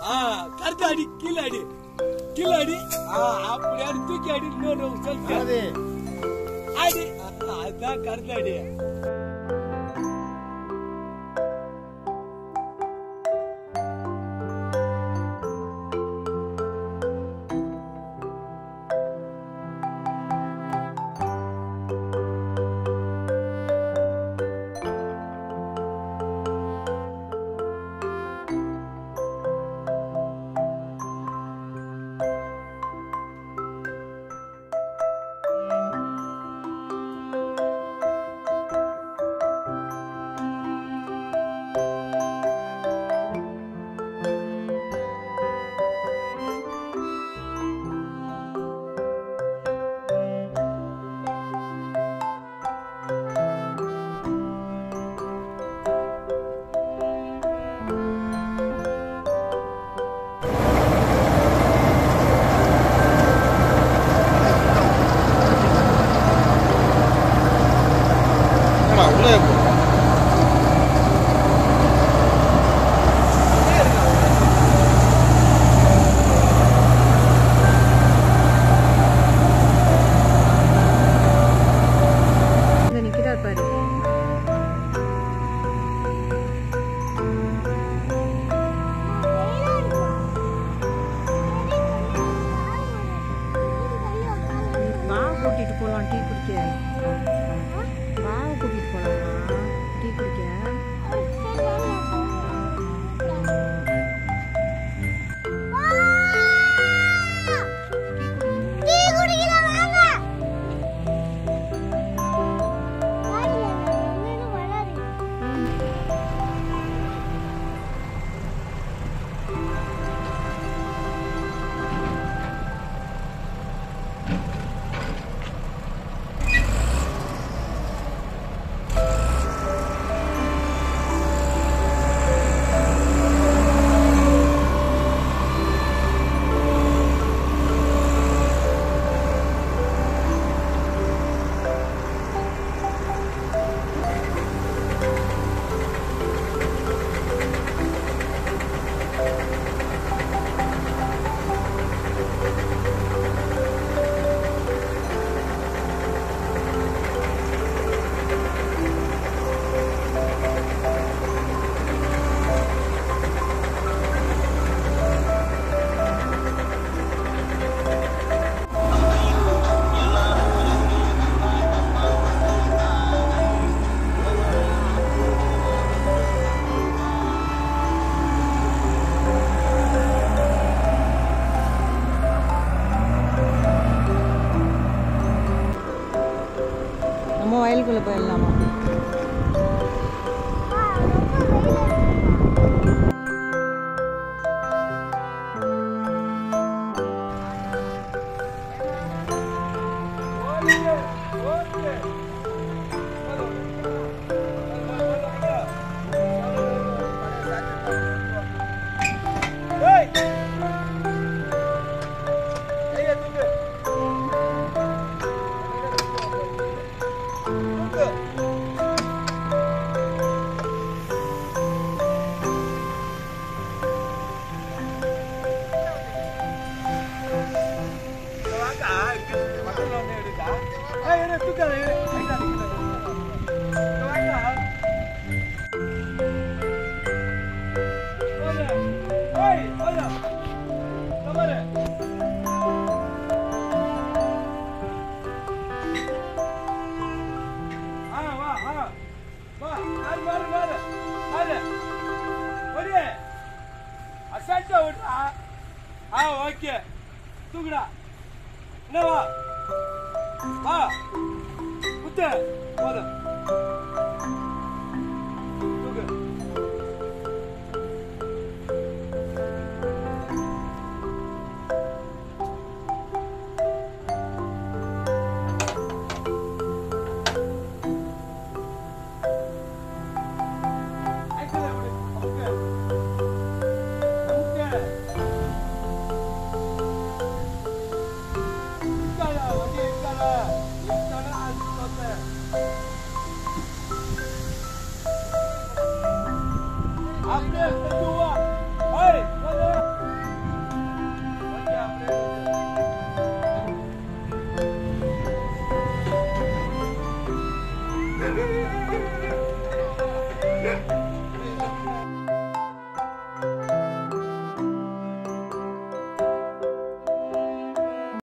ஆ கரெக்டா அடி கீழே அடி கீழே அடி ஆ அப்படி அடி தூக்கி அடி இன்னொரு சொல்லிட்டு அது அடி ஆ, அதான் கரெக்டா அடி என்னடா உள்ளே போ இங்க நிக்கிறார் பாரு வா கூட்டிட்டு போலாம் டீ குடிக்க வா கூட்டிட்டு போலாமா டீ குடிக்க நம்ம வயலுக்குள்ள போயிடலாமா ஏய் ஏய் தூக்கு தூக்கு வாங்க இங்க பக்கத்துல வந்து எடுக்கா ஏய் இரு தூக்காத இரு ஐயா இங்க வாங்க ஓடு ஏய் ஓடு கமரு ஆ வா ஆ வா பாரு பாரு பாரு பாரு ஓடி அசால்ட்டா விட்றா ஆ ஓகே தூக்குடா என்ன வா வா குத்து போதும் தூக்கு ஆக்சுவலா அப்படி அமுக்கு அமுக்கு இக்கால வண்டி இக்கால இக்கால அது போத்த Yeah.